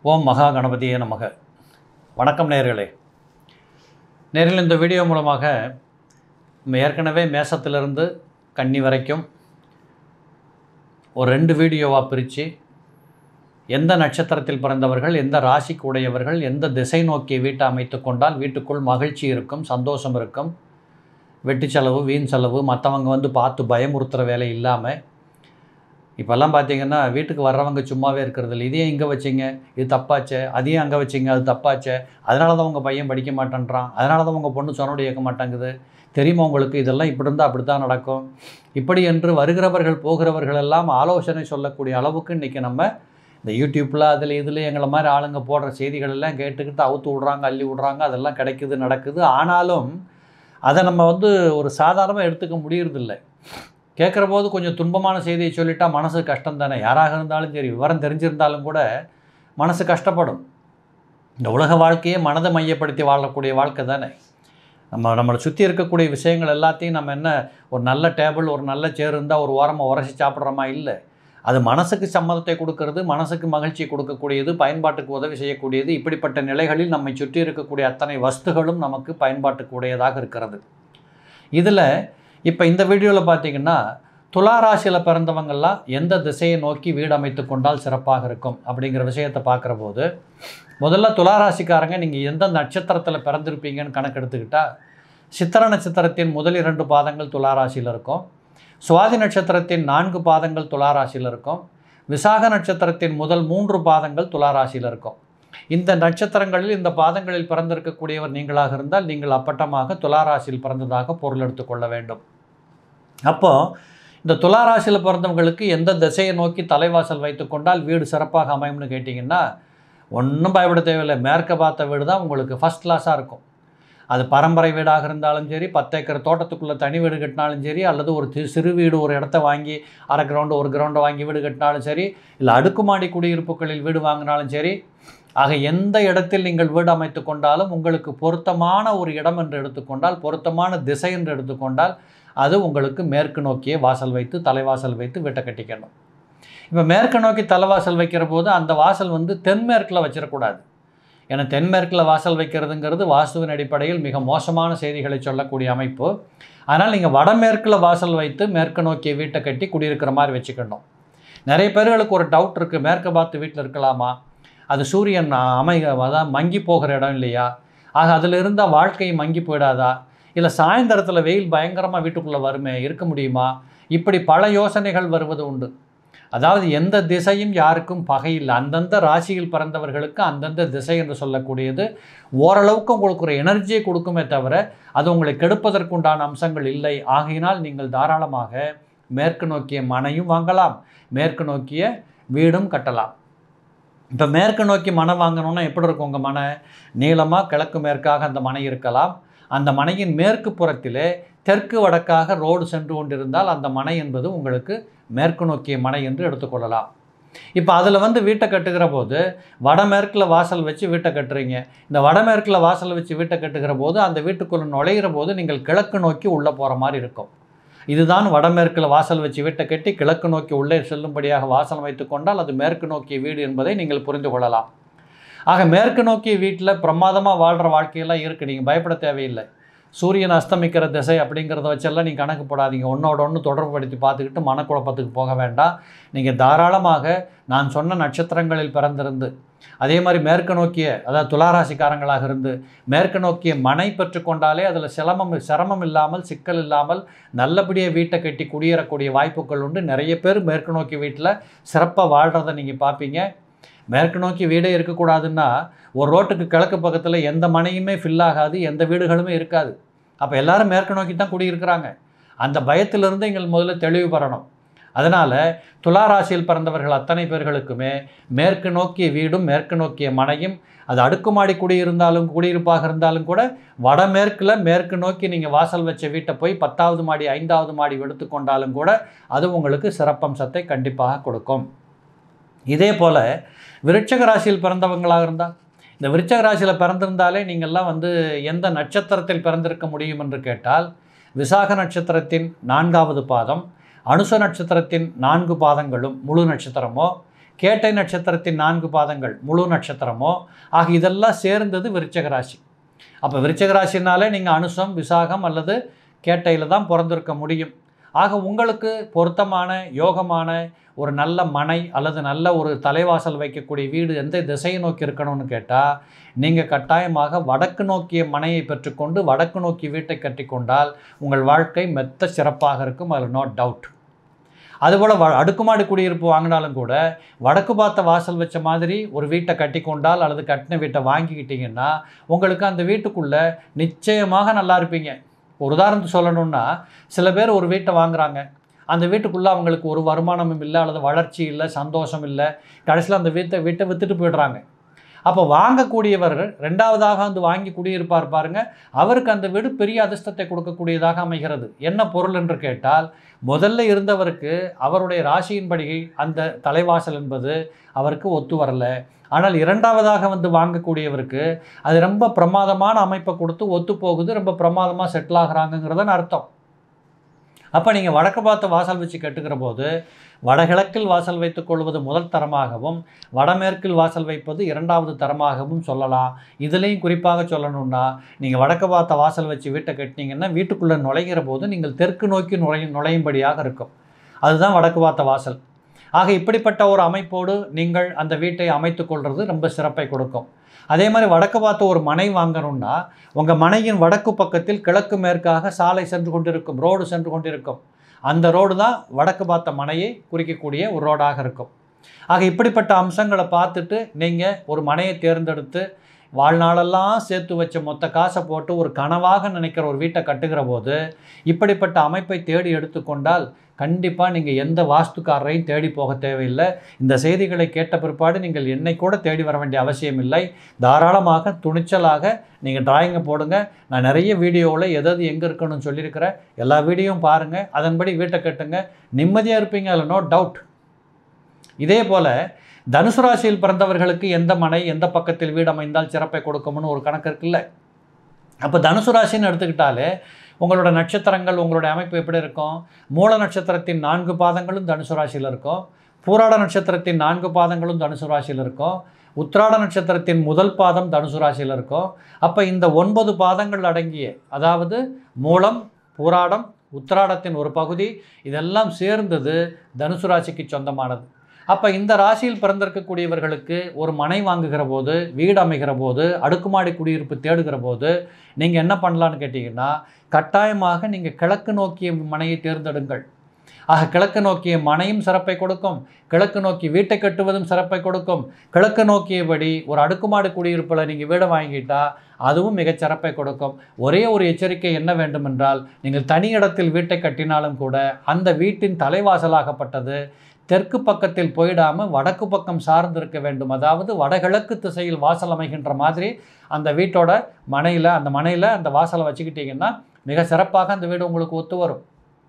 ஓம் மகா கணபதியே நமக வணக்கம் நேர்களே நேரில் இந்த வீடியோ மூலமாக நம்ம ஏற்கனவே மேசத்திலிருந்து கன்னி வரைக்கும் ஒரு ரெண்டு வீடியோவாக பிரித்து எந்த நட்சத்திரத்தில் பிறந்தவர்கள் எந்த ராசிக்கு உடையவர்கள் எந்த திசை நோக்கி வீட்டை அமைத்து கொண்டால் வீட்டுக்குள் மகிழ்ச்சி இருக்கும் சந்தோஷம் இருக்கும் வெட்டி செலவு வீண் செலவு மற்றவங்க வந்து பார்த்து பயமுறுத்துகிற வேலை இல்லாமல் இப்போல்லாம் பார்த்தீங்கன்னா வீட்டுக்கு வர்றவங்க சும்மாவே இருக்கிறது இல்லை இதையும் இங்கே வச்சிங்க இது தப்பாச்சே அதையும் அங்கே வச்சிங்க அது தப்பாச்சே அதனால தான் உங்கள் பையன் படிக்க மாட்டேன்றான் அதனால தான் உங்கள் பொண்ணு சொன்னோடு இயக்க மாட்டேங்குது தெரியுமா உங்களுக்கு இதெல்லாம் இப்படி இருந்தால் அப்படி தான் நடக்கும் இப்படி என்று வருகிறவர்கள் போகிறவர்கள் எல்லாம் ஆலோசனை சொல்லக்கூடிய அளவுக்கு இன்றைக்கி நம்ம இந்த யூடியூப்பில் அதில் இதில் எங்களை மாதிரி ஆளுங்க போடுற செய்திகள் எல்லாம் கேட்டுக்கிட்டு அவுத்து விட்றாங்க அள்ளி விட்றாங்க அதெல்லாம் கிடைக்குது நடக்குது ஆனாலும் அதை நம்ம வந்து ஒரு சாதாரணமாக எடுத்துக்க முடியறதில்லை கேட்குற போது கொஞ்சம் துன்பமான செய்தியை சொல்லிட்டா மனசு கஷ்டம் தானே யாராக இருந்தாலும் சரி விவரம் தெரிஞ்சிருந்தாலும் கூட மனசு கஷ்டப்படும் இந்த உலக வாழ்க்கையே மனதை மையப்படுத்தி வாழக்கூடிய வாழ்க்கை தானே நம்ம நம்மளை சுற்றி இருக்கக்கூடிய விஷயங்கள் எல்லாத்தையும் நம்ம என்ன ஒரு நல்ல டேபிள் ஒரு நல்ல சேர் இருந்தால் ஒரு ஓரமாக உரசி சாப்பிட்றோமா இல்லை அது மனசுக்கு சம்மதத்தை கொடுக்கறது மனசுக்கு மகிழ்ச்சி கொடுக்கக்கூடியது பயன்பாட்டுக்கு உதவி செய்யக்கூடியது இப்படிப்பட்ட நிலைகளில் நம்மை சுற்றி இருக்கக்கூடிய அத்தனை வஸ்துகளும் நமக்கு பயன்பாட்டுக்கு உடையதாக இருக்கிறது இதில் இப்போ இந்த வீடியோவில் பார்த்தீங்கன்னா துலா ராசியில் பிறந்தவங்கள்லாம் எந்த திசையை நோக்கி வீடு அமைத்து கொண்டால் சிறப்பாக இருக்கும் அப்படிங்கிற விஷயத்தை பார்க்குற போது முதல்ல துலா ராசிக்காரங்க நீங்கள் எந்த நட்சத்திரத்தில் பிறந்திருப்பீங்கன்னு கணக்கெடுத்துக்கிட்டால் சித்திர நட்சத்திரத்தின் முதல் இரண்டு பாதங்கள் துலா ராசியில் இருக்கும் சுவாதி நட்சத்திரத்தின் நான்கு பாதங்கள் துலா ராசியில் இருக்கும் விசாக நட்சத்திரத்தின் முதல் மூன்று பாதங்கள் துலா ராசியில் இருக்கும் இந்த நட்சத்திரங்களில் இந்த பாதங்களில் பிறந்திருக்கக்கூடியவர் நீங்களாக இருந்தால் நீங்கள் அப்பட்டமாக துலா ராசியில் பிறந்ததாக பொருள் எடுத்துக்கொள்ள வேண்டும் அப்போது இந்த துலா ராசியில் பிறந்தவங்களுக்கு எந்த திசையை நோக்கி தலைவாசல் வைத்து கொண்டால் வீடு சிறப்பாக அமையும்னு கேட்டிங்கன்னா ஒன்றும் பயப்பட தேவையில்லை மேற்க பார்த்த வீடு தான் உங்களுக்கு ஃபஸ்ட் கிளாஸாக இருக்கும் அது பரம்பரை வீடாக இருந்தாலும் சரி பத்து ஏக்கர் தோட்டத்துக்குள்ளே தனி வீடு கட்டினாலும் சரி அல்லது ஒரு தி- சிறு வீடு ஒரு இடத்த வாங்கி அரை கிரவுண்டு ஒரு கிரவுண்டை வாங்கி வீடு கட்டினாலும் சரி இல்லை அடுக்குமாடி குடியிருப்புகளில் வீடு வாங்கினாலும் சரி ஆக எந்த இடத்தில் நீங்கள் வீடு அமைத்து கொண்டாலும் உங்களுக்கு பொருத்தமான ஒரு இடம் என்று எடுத்துக்கொண்டால் பொருத்தமான திசை என்று எடுத்துக்கொண்டால் அது உங்களுக்கு மேற்கு நோக்கியே வாசல் வைத்து தலைவாசல் வைத்து வீட்டை கட்டிக்கணும் இப்போ மேற்கு நோக்கி தலைவாசல் வைக்கிற போது அந்த வாசல் வந்து தென்மேற்கில் வச்சிடக்கூடாது ஏன்னா தென்மேற்கில் வாசல் வைக்கிறதுங்கிறது வாஸ்துவின் அடிப்படையில் மிக மோசமான செய்திகளை சொல்லக்கூடிய அமைப்பு அதனால் நீங்கள் வடமேற்கில் வாசல் வைத்து மேற்கு நோக்கிய வீட்டை கட்டி குடியிருக்கிற மாதிரி வச்சுக்கணும் நிறைய பேர்களுக்கு ஒரு டவுட் இருக்குது மேற்கு பார்த்து வீட்டில் இருக்கலாமா அது சூரியன் அமை அதான் மங்கி போகிற இடம் இல்லையா ஆக அதில் இருந்தால் வாழ்க்கை மங்கி போயிடாதா இல்லை சாயந்தரத்தில் வெயில் பயங்கரமாக வீட்டுக்குள்ளே வருமே இருக்க முடியுமா இப்படி பல யோசனைகள் வருவது உண்டு அதாவது எந்த திசையும் யாருக்கும் பகை இல்லை அந்தந்த ராசியில் பிறந்தவர்களுக்கு அந்தந்த திசை என்று சொல்லக்கூடியது ஓரளவுக்கு உங்களுக்கு ஒரு எனர்ஜியை கொடுக்குமே தவிர அது உங்களை கெடுப்பதற்குண்டான அம்சங்கள் இல்லை ஆகையினால் நீங்கள் தாராளமாக மேற்கு நோக்கிய மனையும் வாங்கலாம் மேற்கு நோக்கிய வீடும் கட்டலாம் இப்போ மேற்கு நோக்கி மனை வாங்கணும்னா எப்படி இருக்கும் உங்கள் மனை நீளமாக கிழக்கு மேற்காக அந்த மனை இருக்கலாம் அந்த மனையின் மேற்கு புறத்திலே தெற்கு வடக்காக ரோடு சென்று கொண்டிருந்தால் அந்த மனை என்பது உங்களுக்கு மேற்கு நோக்கிய மனை என்று எடுத்துக்கொள்ளலாம் இப்போ அதில் வந்து வீட்டை கட்டுகிற போது வடமேற்கில் வாசல் வச்சு வீட்டை கட்டுறீங்க இந்த வடமேற்கில் வாசல் வச்சு வீட்டை கட்டுகிற போது அந்த வீட்டுக்குள்ளே நுழையிற போது நீங்கள் கிழக்கு நோக்கி உள்ளே போகிற மாதிரி இருக்கும் இதுதான் வடமேற்கில் வாசல் வச்சு வீட்டை கட்டி கிழக்கு நோக்கி உள்ளே செல்லும்படியாக வாசல் வைத்து கொண்டால் அது மேற்கு நோக்கிய வீடு என்பதை நீங்கள் புரிந்து கொள்ளலாம் ஆக மேற்கு நோக்கிய வீட்டில் பிரமாதமாக வாழ்கிற வாழ்க்கையெல்லாம் இருக்குது நீங்கள் பயப்பட தேவையில்லை சூரியன் அஸ்தமிக்கிற திசை அப்படிங்கிறத வச்செல்லாம் நீங்கள் கணக்கு போடாதீங்க ஒன்றோட ஒன்று தொடர்புபடுத்தி பார்த்துக்கிட்டு மனக்குழப்பத்துக்கு போக வேண்டாம் நீங்கள் தாராளமாக நான் சொன்ன நட்சத்திரங்களில் பிறந்திருந்து அதே மாதிரி மேற்கு நோக்கிய அதாவது துளாராசிக்காரங்களாக இருந்து மேற்கு நோக்கிய மனை பெற்றுக்கொண்டாலே அதில் சிரமம் சிரமம் இல்லாமல் சிக்கல் இல்லாமல் நல்லபடியாக வீட்டை கட்டி குடியேறக்கூடிய வாய்ப்புகள் உண்டு நிறைய பேர் மேற்கு நோக்கி வீட்டில் சிறப்பாக வாழ்கிறத நீங்கள் பார்ப்பீங்க மேற்கு நோக்கி வீடே இருக்கக்கூடாதுன்னா ஒரு ரோட்டுக்கு கிழக்கு பக்கத்தில் எந்த மனையுமே ஃபில் ஆகாது எந்த வீடுகளுமே இருக்காது அப்போ எல்லாரும் மேற்கு நோக்கி தான் குடியிருக்கிறாங்க அந்த பயத்திலிருந்து எங்கள் முதல்ல தெளிவு பெறணும் அதனால் துலா ராசியில் பிறந்தவர்கள் அத்தனை பேர்களுக்குமே மேற்கு நோக்கிய வீடும் மேற்கு நோக்கிய மனையும் அது அடுக்குமாடி குடியிருந்தாலும் குடியிருப்பாக இருந்தாலும் கூட வடமேற்கில் மேற்கு நோக்கி நீங்கள் வாசல் வச்ச வீட்டை போய் பத்தாவது மாடி ஐந்தாவது மாடி எடுத்து கொண்டாலும் கூட அது உங்களுக்கு சிறப்பம்சத்தை கண்டிப்பாக கொடுக்கும் இதே போல் விருட்சக ராசியில் பிறந்தவங்களாக இருந்தால் இந்த விருட்சக ராசியில் பிறந்திருந்தாலே நீங்கள்லாம் வந்து எந்த நட்சத்திரத்தில் பிறந்திருக்க முடியும் என்று கேட்டால் விசாக நட்சத்திரத்தின் நான்காவது பாதம் அனுச நட்சத்திரத்தின் நான்கு பாதங்களும் முழு நட்சத்திரமோ கேட்டை நட்சத்திரத்தின் நான்கு பாதங்கள் முழு நட்சத்திரமோ ஆக இதெல்லாம் சேர்ந்தது விருச்சக ராசி அப்போ விருச்சக ராசினாலே நீங்கள் அனுசம் விசாகம் அல்லது கேட்டையில் தான் பிறந்திருக்க முடியும் ஆக உங்களுக்கு பொருத்தமான யோகமான ஒரு நல்ல மனை அல்லது நல்ல ஒரு தலைவாசல் வைக்கக்கூடிய வீடு எந்த திசையை நோக்கி இருக்கணும்னு கேட்டால் நீங்கள் கட்டாயமாக வடக்கு நோக்கிய மனையை பெற்றுக்கொண்டு வடக்கு நோக்கி வீட்டை கட்டிக்கொண்டால் உங்கள் வாழ்க்கை மெத்த சிறப்பாக இருக்கும் அதில் நோ டவுட் அதுபோல் வ அடுக்குமாடி குடியிருப்பு வாங்கினாலும் கூட வடக்கு பார்த்த வாசல் வச்ச மாதிரி ஒரு வீட்டை கட்டி கொண்டால் அல்லது கட்டின வீட்டை வாங்கிக்கிட்டீங்கன்னா உங்களுக்கு அந்த வீட்டுக்குள்ளே நிச்சயமாக நல்லா இருப்பீங்க ஒரு உதாரணத்துக்கு சொல்லணும்னா சில பேர் ஒரு வீட்டை வாங்குறாங்க அந்த வீட்டுக்குள்ளே அவங்களுக்கு ஒரு வருமானமும் இல்லை அல்லது வளர்ச்சி இல்லை சந்தோஷம் இல்லை கடைசியில் அந்த வீட்டை வீட்டை விற்றுட்டு போயிடுறாங்க அப்போ வாங்கக்கூடியவர் ரெண்டாவதாக வந்து வாங்கி குடியிருப்பார் பாருங்க அவருக்கு அந்த வீடு பெரிய அதிர்ஷ்டத்தை கொடுக்கக்கூடியதாக அமைகிறது என்ன பொருள் என்று கேட்டால் முதல்ல இருந்தவருக்கு அவருடைய ராசியின்படி அந்த தலைவாசல் என்பது அவருக்கு ஒத்து வரல ஆனால் இரண்டாவதாக வந்து வாங்கக்கூடியவருக்கு அது ரொம்ப பிரமாதமான அமைப்பை கொடுத்து ஒத்து போகுது ரொம்ப பிரமாதமாக செட்டில் ஆகுறாங்கங்கிறதன் அர்த்தம் அப்போ நீங்கள் வடக்கு பார்த்த வாசல் வச்சு கட்டுக்கிற போது வடகிழக்கில் வாசல் வைத்துக் கொள்வது முதல் தரமாகவும் வடமேற்கில் வாசல் வைப்பது இரண்டாவது தரமாகவும் சொல்லலாம் இதுலேயும் குறிப்பாக சொல்லணும்னா நீங்கள் வடக்கு பார்த்த வாசல் வச்சு வீட்டை கட்டினீங்கன்னா வீட்டுக்குள்ளே நுழைகிற போது நீங்கள் தெற்கு நோக்கி நுழை நுழையும்படியாக இருக்கும் அதுதான் வடக்கு பார்த்த வாசல் ஆக இப்படிப்பட்ட ஒரு அமைப்போடு நீங்கள் அந்த வீட்டை அமைத்து கொள்வது ரொம்ப சிறப்பை கொடுக்கும் அதே மாதிரி வடக்கு பார்த்து ஒரு மனை வாங்கணும்னா உங்கள் மனையின் வடக்கு பக்கத்தில் கிழக்கு மேற்காக சாலை சென்று கொண்டிருக்கும் ரோடு சென்று கொண்டிருக்கும் அந்த ரோடு தான் வடக்கு பார்த்த மனையை குறிக்கக்கூடிய ஒரு ரோடாக இருக்கும் ஆக இப்படிப்பட்ட அம்சங்களை பார்த்துட்டு நீங்கள் ஒரு மனையை தேர்ந்தெடுத்து வாழ்நாளெல்லாம் சேர்த்து வச்ச மொத்த காசை போட்டு ஒரு கனவாக நினைக்கிற ஒரு வீட்டை கட்டுகிற போது இப்படிப்பட்ட அமைப்பை தேடி எடுத்துக்கொண்டால் கண்டிப்பாக நீங்கள் எந்த வாஸ்துக்காரரையும் தேடி போக தேவையில்லை இந்த செய்திகளை கேட்ட பிற்பாடு நீங்கள் என்னை கூட தேடி வர வேண்டிய அவசியம் இல்லை தாராளமாக துணிச்சலாக நீங்கள் டிராயிங்கை போடுங்க நான் நிறைய வீடியோவில் எதாவது எங்கே இருக்கணும்னு சொல்லியிருக்கிறேன் எல்லா வீடியோவும் பாருங்கள் அதன்படி வீட்டை கட்டுங்க நிம்மதியாக இருப்பீங்க அதில் நோ டவுட் இதே போல் தனுசு ராசியில் பிறந்தவர்களுக்கு எந்த மனை எந்த பக்கத்தில் வீடு அமைந்தால் சிறப்பை கொடுக்கும்னு ஒரு கணக்கு இருக்குல்ல அப்போ தனுசு ராசின்னு எடுத்துக்கிட்டாலே உங்களோட நட்சத்திரங்கள் உங்களுடைய அமைப்பு எப்படி இருக்கும் மூல நட்சத்திரத்தின் நான்கு பாதங்களும் தனுசு ராசியில் இருக்கும் பூராட நட்சத்திரத்தின் நான்கு பாதங்களும் தனுசு ராசியில் இருக்கும் உத்திராட நட்சத்திரத்தின் முதல் பாதம் தனுசு ராசியில் இருக்கும் அப்போ இந்த ஒன்பது பாதங்கள் அடங்கிய அதாவது மூலம் பூராடம் உத்திராடத்தின் ஒரு பகுதி இதெல்லாம் சேர்ந்தது தனுசு ராசிக்கு சொந்தமானது அப்போ இந்த ராசியில் பிறந்திருக்கக்கூடியவர்களுக்கு ஒரு மனை வாங்குகிற போது வீடு அமைகிற போது அடுக்குமாடி குடியிருப்பு தேடுகிற போது நீங்கள் என்ன பண்ணலான்னு கேட்டிங்கன்னா கட்டாயமாக நீங்கள் கிழக்கு நோக்கிய மனையை தேர்ந்தெடுங்கள் ஆக கிழக்கு நோக்கிய மனையும் சிறப்பை கொடுக்கும் கிழக்கு நோக்கி வீட்டை கட்டுவதும் சிறப்பை கொடுக்கும் கிழக்கு நோக்கியபடி ஒரு அடுக்குமாடி குடியிருப்பில் நீங்கள் வீடை வாங்கிட்டா அதுவும் மிகச் சிறப்பை கொடுக்கும் ஒரே ஒரு எச்சரிக்கை என்ன வேண்டுமென்றால் நீங்கள் தனி இடத்தில் வீட்டை கட்டினாலும் கூட அந்த வீட்டின் தலைவாசலாகப்பட்டது தெற்கு பக்கத்தில் போயிடாமல் வடக்கு பக்கம் சார்ந்து இருக்க வேண்டும் அதாவது வடகிழக்கு திசையில் வாசல் அமைகின்ற மாதிரி அந்த வீட்டோட மனையில் அந்த மனையில் அந்த வாசலை வச்சுக்கிட்டிங்கன்னா மிக சிறப்பாக அந்த வீடு உங்களுக்கு ஒத்து வரும்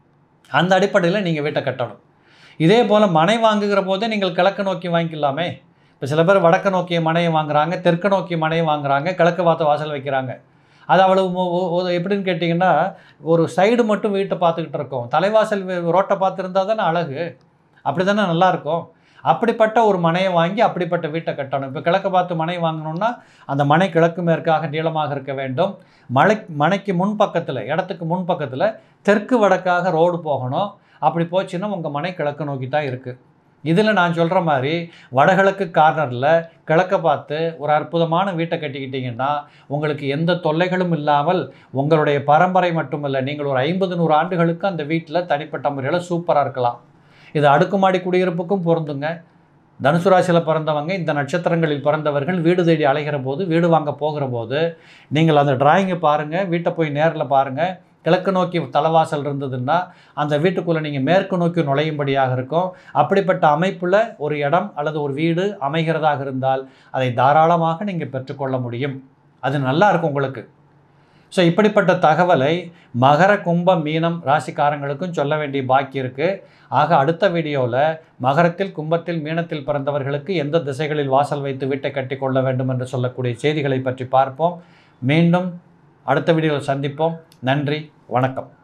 அந்த அடிப்படையில் நீங்கள் வீட்டை கட்டணும் இதே போல் மனை வாங்குகிற போதே நீங்கள் கிழக்கு நோக்கி வாங்கிக்கலாமே இப்போ சில பேர் வடக்கு நோக்கிய மனையை வாங்குறாங்க தெற்கு நோக்கிய மனையை வாங்குறாங்க கிழக்கு பார்த்து வாசல் வைக்கிறாங்க அது அவ்வளவு மோ- ஓ- ஓ- எப்படின்னு கேட்டிங்கன்னா ஒரு சைடு மட்டும் வீட்டை பார்த்துக்கிட்டு இருக்கோம் தலைவாசல் வே- ரோட்டை பார்த்துருந்தா தானே அழகு அப்படி தானே நல்லாயிருக்கும் அப்படிப்பட்ட ஒரு மனையை வாங்கி அப்படிப்பட்ட வீட்டை கட்டணும் இப்போ கிழக்கு பார்த்து மனை வாங்கணும்னா அந்த மனை கிழக்கு மேற்காக நீளமாக இருக்க வேண்டும் மலை மனைக்கு முன் பக்கத்தில் இடத்துக்கு முன் பக்கத்தில் தெற்கு வடக்காக ரோடு போகணும் அப்படி போச்சுன்னா உங்கள் மனை கிழக்கு நோக்கி தான் இருக்குது இதில் நான் சொல்கிற மாதிரி வடகிழக்கு கார்னரில் கிழக்க பார்த்து ஒரு அற்புதமான வீட்டை கட்டிக்கிட்டிங்கன்னா உங்களுக்கு எந்த தொல்லைகளும் இல்லாமல் உங்களுடைய பரம்பரை மட்டுமல்ல நீங்கள் ஒரு ஐம்பது நூறு ஆண்டுகளுக்கு அந்த வீட்டில் தனிப்பட்ட முறையில் சூப்பராக இருக்கலாம் இது அடுக்குமாடி குடியிருப்புக்கும் பொருந்துங்க தனுசு ராசியில் பிறந்தவங்க இந்த நட்சத்திரங்களில் பிறந்தவர்கள் வீடு தேடி அலைகிற போது வீடு வாங்க போகிற போது நீங்கள் அந்த டிராயிங்கை பாருங்கள் வீட்டை போய் நேரில் பாருங்கள் கிழக்கு நோக்கி தலைவாசல் இருந்ததுன்னா அந்த வீட்டுக்குள்ளே நீங்கள் மேற்கு நோக்கி நுழையும்படியாக இருக்கும் அப்படிப்பட்ட அமைப்பில் ஒரு இடம் அல்லது ஒரு வீடு அமைகிறதாக இருந்தால் அதை தாராளமாக நீங்கள் பெற்றுக்கொள்ள முடியும் அது நல்லா இருக்கும் உங்களுக்கு ஸோ இப்படிப்பட்ட தகவலை மகர கும்ப மீனம் ராசிக்காரங்களுக்கும் சொல்ல வேண்டிய பாக்கி இருக்குது ஆக அடுத்த வீடியோவில் மகரத்தில் கும்பத்தில் மீனத்தில் பிறந்தவர்களுக்கு எந்த திசைகளில் வாசல் வைத்து வீட்டை கட்டி கொள்ள வேண்டும் என்று சொல்லக்கூடிய செய்திகளை பற்றி பார்ப்போம் மீண்டும் அடுத்த வீடியோவில் சந்திப்போம் நன்றி வணக்கம்